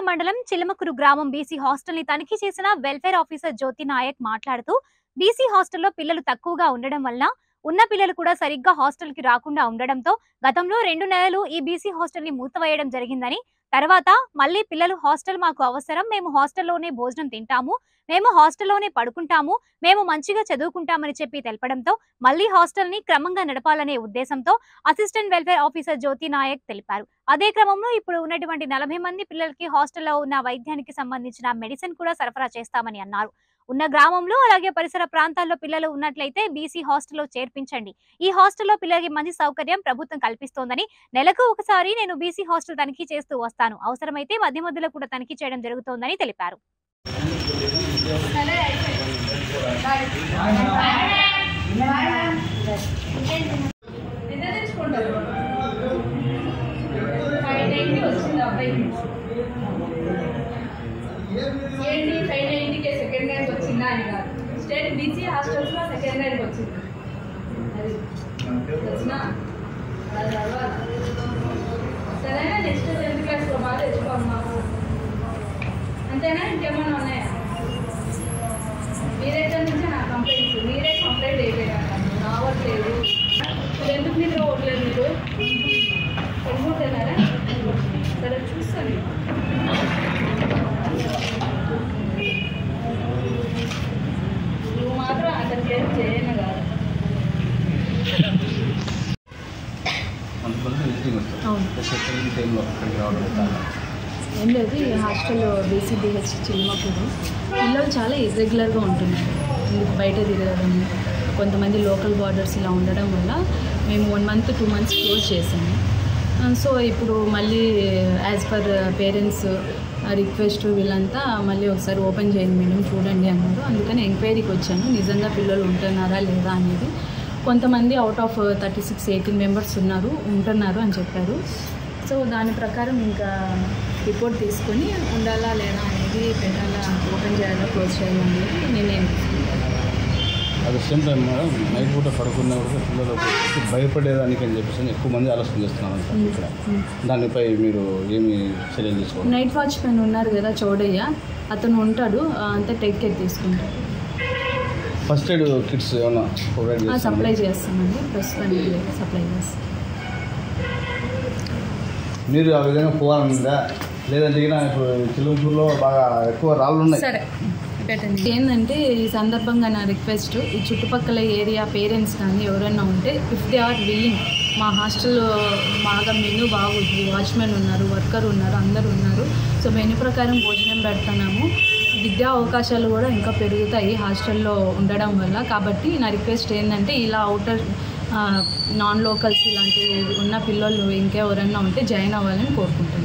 మండలం చిలమకురు గ్రామం BC hostel ని తనిఖీ చేసిన వెల్ఫేర్ ఆఫీసర్ జ్యోతి నాయక్ మాట్లాడుతూ బీసీ హాస్టల్లో పిల్లలు తక్కువగా ఉండడం వల్ల ఉన్న పిల్లలు కూడా సరిగ్గా హాస్టల్ కి రాకుండా ఉండడంతో గతంలో రెండు నెలలు ఈ బీసీ హాస్టల్ ని మూతవేయడం జరిగిందని తర్వాత మళ్ళీ పిల్లలు హాస్టల్ మాకు అవసరం మేము హాస్టల్లోనే భోజనం తింటాము మేము హాస్టల్లోనే పడుకుంటాము మేము మంచిగా చదువుకుంటామని చెప్పి తెలపడంతో మళ్ళీ హాస్టల్ ని క్రమంగా నడపాలనే ఉద్దేశంతో assistant welfare officer Jyothi Nayak తెలిపారు అదే క్రమంలో ఇప్పుడు ఉన్నటువంటి నలభై మంది పిల్లలకి హాస్టల్లో ఉన్న వైద్యానికి సంబంధించిన మెడిసిన్ కూడా సరఫరా చేస్తామని అన్నారు ఉన్న గ్రామంలో అలాగే పరిసర ప్రాంతాల్లో పిల్లలు ఉన్నట్లయితే బీసీ హాస్టల్లో చేర్పించండి ఈ హాస్టల్లో పిల్లలకి మంచి సౌకర్యం ప్రభుత్వం కల్పిస్తోందని నెలకు ఒకసారి నేను బీసీ హాస్టల్ తనిఖీ చేస్తూ వస్తాను అవసరమైతే మధ్య మధ్యలో కూడా తనిఖీ చేయడం జరుగుతోందని తెలిపారు ఎంత తెచ్చుకుంటారు ఫైవ్ నైంటీ వచ్చింది అబ్బాయికి ఏంటి ఫైవ్ నైంటీకి సెకండ్ ర్యాంక్ వచ్చిందా అని కాదు స్టేట్ బీసీ హాస్టల్స్లో సెకండ్ ర్యాంక్ వచ్చింది అది వచ్చినా అలా చదవాలి సరేనా నెక్స్ట్ టెన్త్ క్లాస్లో బాగా తెచ్చుకోమ్మా అంతేనా ఇంకేమన్నా ఉన్నాయా మీ దగ్గర నుంచి నా కంప్లైంట్స్ మీరే కంప్లైంట్ వేయలేదంట రావట్లేదు ఇప్పుడు ఎందుకు నిద్ర పోవట్లేదు మీరు పడుకుంటున్నారా సరే చూస్తాను నువ్వు మాత్రం అక్కడ ప్లేస్ చేయను కాదు అందువల్ల విజిటింగ్ వస్తుంది అవును. సెకండ్ టైంలో అక్కడికి రావడం చాలా ఏం లేదు ఈ హాస్టల్ బీసీబీహెచ్ చిల్మపూర్ పిల్లలు చాలా ఇర్రెగ్యులర్గా ఉంటున్నారు ఇందుకు బయట తిరగడం కొంతమంది లోకల్ బార్డర్స్ ఇలా ఉండడం వల్ల మేము one month two months close చేసాము ఆ, సో ఇప్పుడు మళ్ళీ యాజ్ పర్ పేరెంట్స్ రిక్వెస్ట్ వీళ్ళంతా మళ్ళీ ఒకసారి ఓపెన్ చేయండి మేడం చూడండి అన్నారు అందుకని ఎంక్వైరీకి వచ్చాను నిజంగా పిల్లలు ఉంటున్నారా లేదా అనేది కొంతమంది out of thirty six eighteen members ఉన్నారు ఉంటున్నారు అని చెప్పారు సో దాని ప్రకారం ఇంకా రిపోర్ట్ తీసుకొని ఉండాలా లేదా అనేది పెట్టాలా ఓపెన్ చేయాలా క్లోజ్ చేయాలా అనేది నిర్ణయం తీసుకుంటాను at the same time madam night పూట పడుకున్నా కూడా పిల్లలు వచ్చి భయపడేదానికి అని చెప్పేసి ఎక్కువ మంది ఆలోచన చేస్తున్నారు అంట ఇక్కడ దానిపై మీరు ఏమి చర్యలు తీసుకోవాలి నైట్ వాచ్మెన్ ఉన్నారు కదా చౌడయ్య అతను ఉంటాడు ఆ, అంతా టేక్ కేర్ తీసుకుంటాడు ఫస్ట్ ఎయిడ్ కిట్స్ ఏమైనా ప్రొవైడ్ ఆ, చేస్తాం సప్లై చేస్తామండి ప్రస్తుతానికి సప్లై చేస్తాం మీరు ఆ విధంగా పోవాలనుందా లేదంటే ఇక ఇప్పుడు చిలుమూరులో బాగా ఎక్కువ రాళ్ళు ఉన్నాయి సరే పెట్టండి ఏంటంటే ఈ సందర్భంగా నా రిక్వెస్ట్ ఈ చుట్టుపక్కల ఏరియా పేరెంట్స్ కానీ ఎవరైనా ఉంటే ఇఫ్ దే ఆర్ విల్లింగ్ మా హాస్టల్ బాగా మెనూ బాగుంది వాచ్మెన్ ఉన్నారు వర్కర్ ఉన్నారు అందరు ఉన్నారు సో మెనూ ప్రకారం భోజనం పెడుతున్నాము విద్యా అవకాశాలు కూడా ఇంకా పెరుగుతాయి హాస్టల్లో ఉండడం వల్ల కాబట్టి నా రిక్వెస్ట్ ఏంటంటే ఇలా అవుటర్ నాన్ లోకల్స్ ఇలాంటి ఉన్న పిల్లలు ఇంకెవరైనా ఉంటే జాయిన్ అవ్వాలని కోరుకుంటున్నాను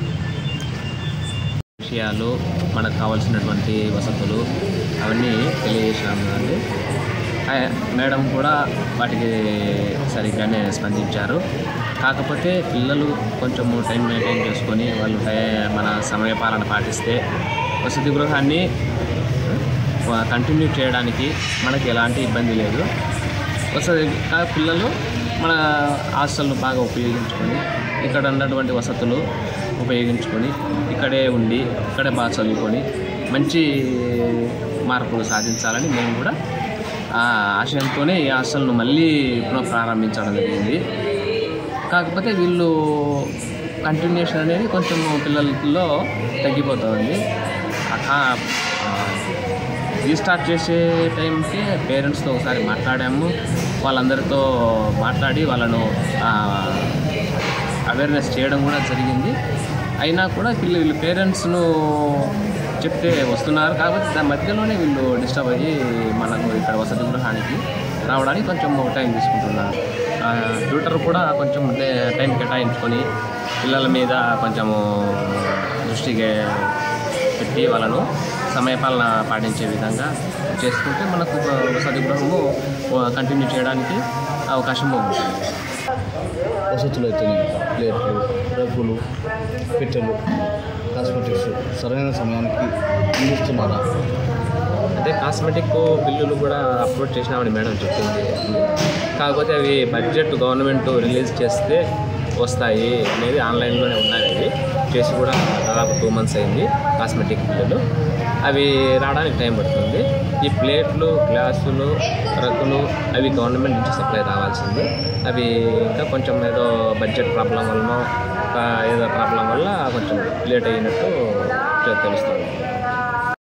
విషయాలు మనకు కావాల్సినటువంటి వసతులు అవన్నీ తెలియజేసినాము అండి ఆ, మేడం కూడా వాటికి సరిగ్గానే స్పందించారు కాకపోతే పిల్లలు కొంచెము టైం మెయింటైన్ చేసుకొని వాళ్ళు టై- మన సమయపాలన పాటిస్తే వసతి గృహాన్ని ఆ, కంటిన్యూ చేయడానికి మనకి ఎలాంటి ఇబ్బంది లేదు వసతి ఆ పిల్లలు మన హాస్టల్ను బాగా ఉపయోగించుకొని ఇక్కడ ఉన్నటువంటి వసతులు ఉపయోగించుకొని ఇక్కడే ఉండి ఇక్కడే బాగా చదువుకొని మంచి మార్పులు సాధించాలని మేము కూడా ఆ ఆశయంతోనే ఈ హాస్టల్ను మళ్ళీ పునః ప్రారంభించడం జరిగింది కాకపోతే వీళ్ళు కంటిన్యూషన్ అనేది కొంచెం పిల్లల్లో తగ్గిపోతుంది ఆ- ఆ, రీస్టార్ట్ చేసే టైంకి పేరెంట్స్తో ఒకసారి మాట్లాడాము వాళ్ళందరితో మాట్లాడి వాళ్ళను అవేర్నెస్ చేయడం కూడా జరిగింది అయినా కూడా వీళ్ళు వీళ్ళు పేరెంట్స్ను చెప్తే వస్తున్నారు కాబట్టి దాని మధ్యలోనే వీళ్ళు డిస్టర్బ్ అయ్యి మనకు ఇక్కడ వసతి గృహానికి రావడానికి కొంచెం టైం తీసుకుంటున్నారు ట్విట్టర్ కూడా కొంచెం టే- టైం కేటాయించుకొని పిల్లల మీద కొంచెము దృష్టికి పెట్టి వాళ్ళను సమయపాలన పాటించే విధంగా చేసుకుంటే మనకు వసతి గృహము కంటిన్యూ చేయడానికి అవకాశం ఉంటుంది వసతులు అయితే ప్లేట్లు రగ్గులు పెట్టెలు కాస్మెటిక్స్ సరైన సమయానికి అందిస్తున్నారా అదే కాస్మెటిక్ బిల్లులు కూడా అప్లోడ్ చేసినామని మేడం చెప్పింది కాకపోతే అవి బడ్జెట్ గవర్నమెంట్ రిలీజ్ చేస్తే వస్తాయి అనేది ఆన్లైన్లోనే ఉన్నాయి అవి చేసి కూడా దాదాపు టూ మంత్స్ అయింది కాస్మెటిక్ బిల్లులు అవి రావడానికి టైం పడుతుంది ఈ ప్లేట్లు గ్లాసులు రగ్గులు అవి గవర్నమెంట్ నుంచి సప్లై రావాల్సింది అవి ఇంకా కొంచెం ఏదో బడ్జెట్ ప్రాబ్లం వలన ఏదో ప్రాబ్లం వల్ల కొంచెం లేట్ అయినట్టు తెలుస్తుంది